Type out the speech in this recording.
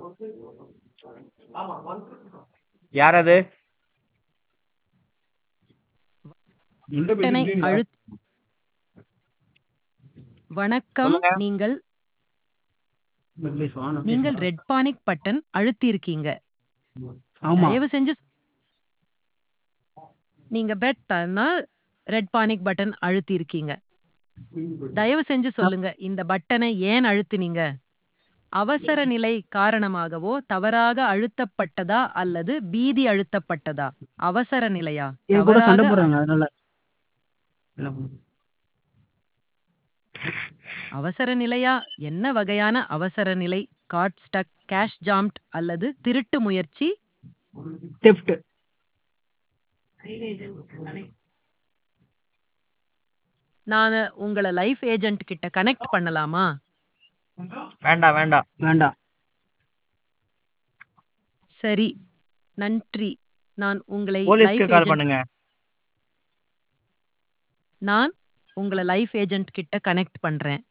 யார் அது பட்டனை அழுத் வணக்கம் சொல்லுங்க. நீங்கள் நீங்கள் ரெட் பானிக் பட்டன் அழுத்தியிருக்கீங்க ஆமா தயவு செஞ்சு நீங்க பெட் ரெட் பானிக் பட்டன் அழுத்தியிருக்கீங்க தயவு செஞ்சு சொல்லுங்க இந்த பட்டனை ஏன் அழுத்தினீங்க அவசர நிலை காரணமாகவோ தவறாக அழுத்தப்பட்டதா அல்லது பீதி அழுத்தப்பட்டதா அவசர நிலையா என் கூட சண்டை தவறாக போடுறாங்க அதனால அவசர நிலையா என்ன வகையான அவசர நிலை காட் ஸ்டக் கேஷ் ஜாம்ட் அல்லது திருட்டு முயற்சி டெஃப்ட் நான் உங்களை லைஃப் ஏஜென்ட் கிட்ட கனெக்ட் பண்ணலாமா வேண்டாம் வேண்டாம் வேண்டாம் சரி நன்றி நான் உங்களை போலீஸ்க்கு லைஃப் கால் ஏஜென்ட் பண்ணுங்க நான் உங்களை லைஃப் ஏஜென்ட் கிட்ட கனெக்ட் பண்றேன்